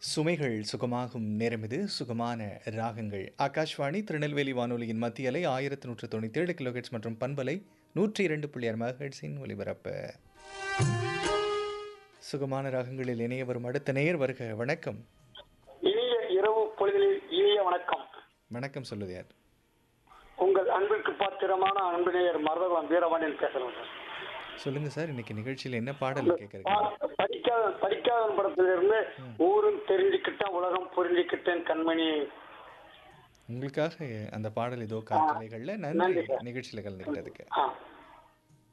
சுமைகள் சுகமாகும் நேரம் இது சுகமான ராகங்கள் ஆகாஷ்வாணி திருநெல்வேலி வானொலியின் மத்திய அலை ஆயிரத்தி நூற்று தொண்ணூற்றி ஏழு கிலோஹெட்ஸ் மற்றும் பண்பலை நூற்றி இரண்டு புள்ளி ஆறு மெகாஹெட்ஸின் ஒலிபரப்பு சுகமான ராகங்களில் இணைய வரும் அடுத்த நேயர் வருக வணக்கம் இனிய இரவு பொழுதில் இனிய வணக்கம் வணக்கம் சொல்லுது யார் உங்கள் அன்பிற்கு பாத்திரமான அன்பினையர் மருதகுலம் வீரவாணியன் பேசுறேன் சார். சொல்லுங்க சார் இன்னைக்கு நிகழ்ச்சியில் என்ன பாடல் கேட்கறீங்க பா- படிக்காத படிக்காத படத்திலிருந்து ஊரும் தெரிஞ்சுக்கிட்டேன் உலகம் புரிஞ்சுக்கிட்டேன் கண்மணி உங்களுக்காக அந்த பாடல் ஏதோ காற்றலைகளில் நன்றி நன்றி சார். நிகழ்ச்சியில் கலந்துக்கிட்டதுக்கு ஆ